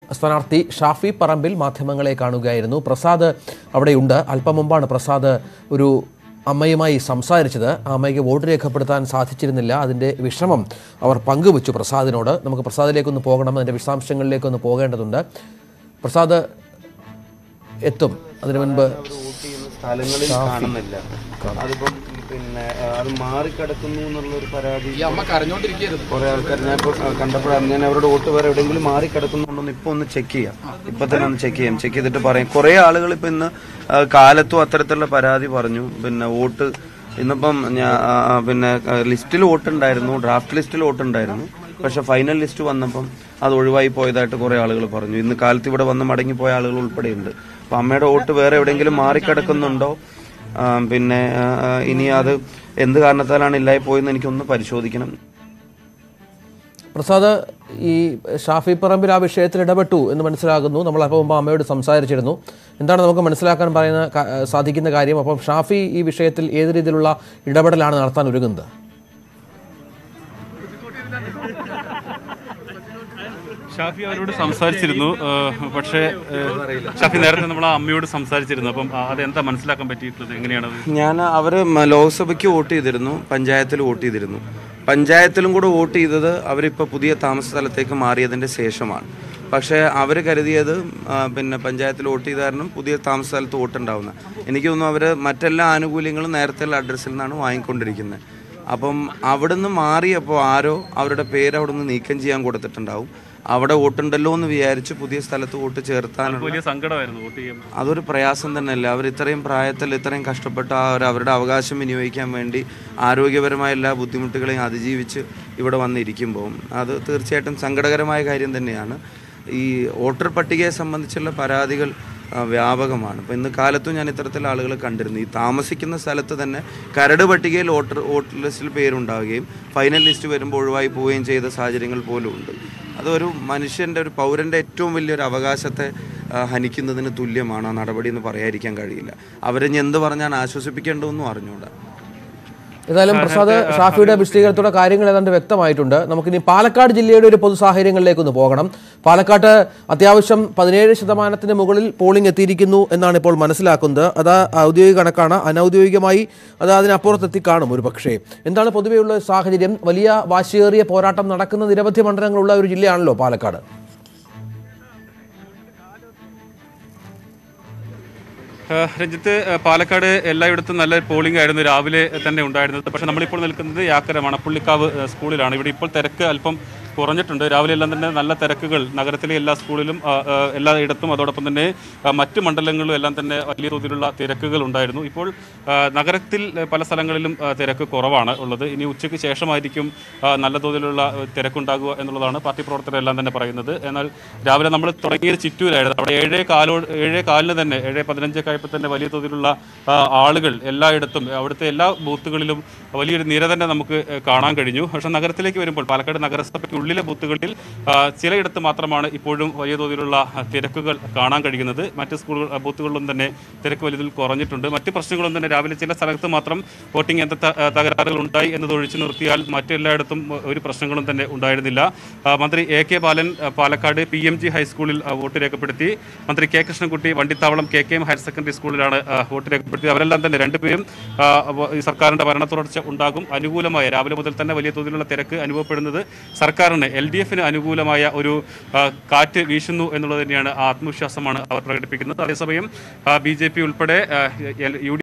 സ്ഥാനാർത്ഥി ഷാഫി പറമ്പിൽ മാധ്യമങ്ങളെ കാണുകയായിരുന്നു പ്രസാദ് അവിടെയുണ്ട് അല്പം മുമ്പാണ് പ്രസാദ് ഒരു അമ്മയുമായി സംസാരിച്ചത് ആ അമ്മയ്ക്ക് വോട്ട് രേഖപ്പെടുത്താൻ സാധിച്ചിരുന്നില്ല അതിൻ്റെ വിഷമം അവർ പങ്കുവച്ചു പ്രസാദിനോട് നമുക്ക് പ്രസാദിലേക്കൊന്ന് പോകണം അതിൻ്റെ വിശദാംശങ്ങളിലേക്കൊന്ന് പോകേണ്ടതുണ്ട് പ്രസാദ് എത്തും അതിനു മുൻപ് അവർ വോട്ട് ചെയ്യുന്ന സ്ഥലങ്ങളിൽ കാണുന്നില്ല അതിപ്പം പിന്നെ ആ, അത് മാറിക്കിടക്കുന്നു എന്നുള്ള ഒരു പരാതി അമ്മ കരഞ്ഞോണ്ടിരിക്കരുത് കുറെ ആൾക്കാർ ഞാൻ ഇപ്പൊ കണ്ടപ്പോഴാണ് ഞാൻ അവരുടെ വോട്ട് വേറെ എവിടെയെങ്കിലും മാറിക്കിടക്കുന്നുണ്ടോന്ന് ഇപ്പൊ ഒന്ന് ചെക്ക് ചെയ്യാം ഇപ്പൊ തന്നെ ഒന്ന് ചെക്ക് ചെയ്യാം ചെക്ക് ചെയ്തിട്ട് പറയും കുറെ ആളുകൾ ഇപ്പൊ ഇന്ന് ആ, കാലത്തും അത്തരത്തിലുള്ള പരാതി പറഞ്ഞു പിന്നെ വോട്ട് ഇന്നിപ്പം ഞാൻ ആ, ആ, പിന്നെ ലിസ്റ്റിൽ വോട്ട് ഉണ്ടായിരുന്നു ഡ്രാഫ്റ്റ് ലിസ്റ്റിൽ വോട്ട് ഉണ്ടായിരുന്നു പക്ഷെ ഫൈനൽ ലിസ്റ്റ് വന്നപ്പം അത് ഒഴിവായി പോയതായിട്ട് കുറെ ആളുകൾ പറഞ്ഞു ഇന്ന് കാലത്ത് ഇവിടെ വന്ന് മടങ്ങിപ്പോയ ആളുകൾ ഉൾപ്പെടെയുണ്ട് അപ്പൊ അമ്മയുടെ വോട്ട് വേറെ എവിടെയെങ്കിലും മാറിക്കിടക്കുന്നുണ്ടോ ആ, പിന്നെ ആ, ആ, ഇനി അത് എന്ത് കാരണത്താലാണ് ഇല്ലായി പോയെന്ന് എനിക്കൊന്ന് പരിശോധിക്കണം പ്രസാദ് ഈ ഷാഫി പറമ്പിൽ ആ വിഷയത്തിൽ ഇടപെട്ടു എന്ന് മനസ്സിലാകുന്നു നമ്മൾ അപ്പോൾ മുമ്പ് അമ്മയോട് സംസാരിച്ചിരുന്നു എന്താണ് നമുക്ക് മനസ്സിലാക്കാൻ പറയുന്ന ക- സാധിക്കുന്ന കാര്യം അപ്പം ഷാഫി ഈ വിഷയത്തിൽ ഏത് രീതിയിലുള്ള ഇടപെടലാണ് നടത്താൻ ഒരുങ്ങുന്നത് ഷാഫി അവരോട് സംസാരിച്ചിരുന്നു ഏഹ് പക്ഷേ ഏഹ് ഷാഫി നേരത്തെ നമ്മൾ ആ അമ്മയോട് സംസാരിച്ചിരുന്നു അപ്പം ആ, അതെന്താ മനസ്സിലാക്കാൻ പറ്റിയിട്ടുള്ളത് എങ്ങനെയാണത് ഞാൻ അവര് മ- ലോക്സഭയ്ക്ക് വോട്ട് ചെയ്തിരുന്നു പഞ്ചായത്തിൽ വോട്ട് ചെയ്തിരുന്നു പഞ്ചായത്തിലും കൂടെ വോട്ട് ചെയ്തത് അവരിപ്പോൾ പുതിയ താമസ സ്ഥലത്തേക്ക് മാറിയതിന്റെ ശേഷമാണ് പക്ഷേ അവർ കരുതിയത് ആ, പിന്നെ പഞ്ചായത്തിൽ വോട്ട് ചെയ്ത കാരണം പുതിയ താമസ സ്ഥലത്ത് വോട്ട് ഉണ്ടാവുന്ന എനിക്ക് തോന്നുന്നു അവർ മറ്റെല്ലാ ആനുകൂല്യങ്ങളും നേരത്തെ അഡ്രസ്സിൽ നിന്നാണ് വാങ്ങിക്കൊണ്ടിരിക്കുന്നത് അപ്പം അവിടുന്ന് മാറിയപ്പോൾ ആരോ അവരുടെ പേര് അവിടുന്ന് നീക്കം ചെയ്യാൻ കൊടുത്തിട്ടുണ്ടാവും അവിടെ വോട്ടുണ്ടല്ലോ എന്ന് വിചാരിച്ച് പുതിയ സ്ഥലത്ത് വോട്ട് ചേർത്താനുള്ള വലിയ സങ്കടമായിരുന്നു വോട്ട് ചെയ്യാൻ അതൊരു പ്രയാസം തന്നെയല്ലേ അവർ ഇത്രയും പ്രായത്തിൽ ഇത്രയും കഷ്ടപ്പെട്ട് ആ ഒരു അവരുടെ അവകാശം വിനിയോഗിക്കാൻ വേണ്ടി ആരോഗ്യപരമായ എല്ലാ ബുദ്ധിമുട്ടുകളെയും അതിജീവിച്ച് ഇവിടെ വന്നിരിക്കുമ്പോൾ അത് തീർച്ചയായിട്ടും സങ്കടകരമായ കാര്യം തന്നെയാണ് ഈ വോട്ടർ പട്ടികയെ സംബന്ധിച്ചുള്ള പരാതികൾ ആ, വ്യാപകമാണ് ഇപ്പോൾ ഇന്ന് കാലത്തും ഞാൻ ഇത്തരത്തിലുള്ള ആളുകളെ കണ്ടിരുന്നു ഈ താമസിക്കുന്ന സ്ഥലത്ത് തന്നെ കരട് പട്ടികയിൽ വോട്ടർ വോട്ടർ ലിസ്റ്റിൽ പേരുണ്ടാവുകയും ഫൈനൽ ലിസ്റ്റ് വരുമ്പോൾ ഒഴിവായി പോവുകയും ചെയ്ത സാഹചര്യങ്ങൾ പോലും ഉണ്ട് അതൊരു മനുഷ്യൻ്റെ ഒരു പൗരൻ്റെ ഏറ്റവും വലിയൊരു അവകാശത്തെ ആ, ഹനിക്കുന്നതിന് തുല്യമാണ് ആ നടപടി എന്ന് പറയാതിരിക്കാൻ കഴിയില്ല അവരിനി എന്ത് പറഞ്ഞാൽ ആശ്വസിപ്പിക്കേണ്ടതെന്നും അറിഞ്ഞുകൂടാ ഏതായാലും പ്രസാദ് ഷാഫിയുടെ വിശദീകരണത്തോടെ കാര്യങ്ങൾ ഏതാണ്ട് വ്യക്തമായിട്ടുണ്ട് നമുക്കിനി പാലക്കാട് ജില്ലയുടെ ഒരു പൊതു സാഹചര്യങ്ങളിലേക്ക് ഒന്ന് പോകണം പാലക്കാട്ട് അത്യാവശ്യം പതിനേഴ് ശതമാനത്തിന് മുകളിൽ പോളിംഗ് എത്തിയിരിക്കുന്നു എന്നാണ് ഇപ്പോൾ മനസ്സിലാക്കുന്നത് അത് ഔദ്യോഗിക കണക്കാണ് അനൗദ്യോഗികമായി അത് അതിനപ്പുറത്തെത്തി കാണും ഒരു പക്ഷേ എന്താണ് പൊതുവെയുള്ള സാഹചര്യം വലിയ വാശിയേറിയ പോരാട്ടം നടക്കുന്ന നിരവധി മണ്ഡലങ്ങളുള്ള ഒരു ജില്ലയാണല്ലോ പാലക്കാട് ഏഹ് രഞ്ജിത്ത് ഏഹ് പാലക്കാട് എല്ലായിടത്തും നല്ല പോളിംഗ് ആയിരുന്നു രാവിലെ തന്നെ ഉണ്ടായിരുന്നത് പക്ഷേ നമ്മളിപ്പോൾ നിൽക്കുന്നത് യാക്കര മണപ്പുള്ളിക്കാവ് ഏഹ് സ്കൂളിലാണ് ഇവിടെ ഇപ്പോൾ തിരക്ക് അല്പം കുറഞ്ഞിട്ടുണ്ട് രാവിലെ എല്ലാം തന്നെ നല്ല തിരക്കുകൾ നഗരത്തിലെ എല്ലാ സ്കൂളിലും ആ, ആ, എല്ലായിടത്തും അതോടൊപ്പം തന്നെ ആ, മറ്റ് മണ്ഡലങ്ങളിലും എല്ലാം തന്നെ വലിയ തോതിലുള്ള തിരക്കുകൾ ഉണ്ടായിരുന്നു ഇപ്പോൾ ആ, നഗരത്തിൽ ഏഹ് പല സ്ഥലങ്ങളിലും ആ, തിരക്ക് കുറവാണ് ഉള്ളത് ഇനി ഉച്ചയ്ക്ക് ശേഷമായിരിക്കും ആ, നല്ല തോതിലുള്ള ഏഹ് തിരക്കുണ്ടാകുക എന്നുള്ളതാണ് പാർട്ടി പ്രവർത്തകരെല്ലാം തന്നെ പറയുന്നത് എന്നാൽ രാവിലെ നമ്മൾ തുടങ്ങിയത് ചിറ്റൂരായിരുന്നു അവിടെ ഏഴേ കാലോ ഏഴേ കാലിന് തന്നെ ഏഴേ പതിനഞ്ചൊക്കെ ആയപ്പോൾ തന്നെ വലിയ തോതിലുള്ള ആ, ആളുകൾ എല്ലായിടത്തും അവിടുത്തെ എല്ലാ ബൂത്തുകളിലും വലിയൊരു നിര തന്നെ നമുക്ക് ഏഹ്, കാണാൻ കഴിഞ്ഞു പക്ഷേ നഗരത്തിലേക്ക് വരുമ്പോൾ പാലക്കാട് നഗരസഭയ്ക്ക് ഉള്ളിലെ ബൂത്തുകളിൽ ആ, ചിലയിടത്ത് മാത്രമാണ് ഇപ്പോഴും വലിയ തോതിലുള്ള ആ, തിരക്കുകൾ കാണാൻ കഴിയുന്നത് മറ്റ് സ്കൂളുകൾ ആ, ബൂത്തുകളിലും തന്നെ തിരക്ക് വലിയതിൽ കുറഞ്ഞിട്ടുണ്ട് മറ്റ് പ്രശ്നങ്ങളും തന്നെ രാവിലെ ചില സ്ഥലത്ത് മാത്രം വോട്ടിംഗ് യന്ത്ര ത- തകരാറുകൾ ഉണ്ടായി എന്നത് ഒഴിച്ചു നിർത്തിയാൽ മറ്റെല്ലായിടത്തും ഒരു പ്രശ്നങ്ങളും തന്നെ ഉണ്ടായിരുന്നില്ല ആ, മന്ത്രി എ കെ ബാലൻ ആ, പാലക്കാട് പി എം ജി ഹൈസ്കൂളിൽ ആ, വോട്ട് രേഖപ്പെടുത്തി മന്ത്രി K Krishnankutty Vandithavalam K K M higher secondary സ്കൂളിലാണ് ആ, വോട്ട് രേഖപ്പെടുത്തി അവരെല്ലാം തന്നെ രണ്ടുപേരും ആ, വ- ഈ സർക്കാരിന്റെ ഭരണ തുടർച്ച ഉണ്ടാകും അനുകൂലമായ രാവിലെ മുതൽ തന്നെ വലിയ തോതിലുള്ള തിരക്ക് അനുഭവപ്പെടുന്നത് സർക്കാരിന് എൽ ഡി എഫിന് അനുകൂലമായ ഒരു ആ, കാറ്റ് വീശുന്നു എന്നുള്ളത് തന്നെയാണ് ആ ആത്മവിശ്വാസമാണ് അവർ പ്രകടിപ്പിക്കുന്നത് അതേസമയം ബി ജെ പി ഉൾപ്പെടെ ആ, എൽ- യു ഡി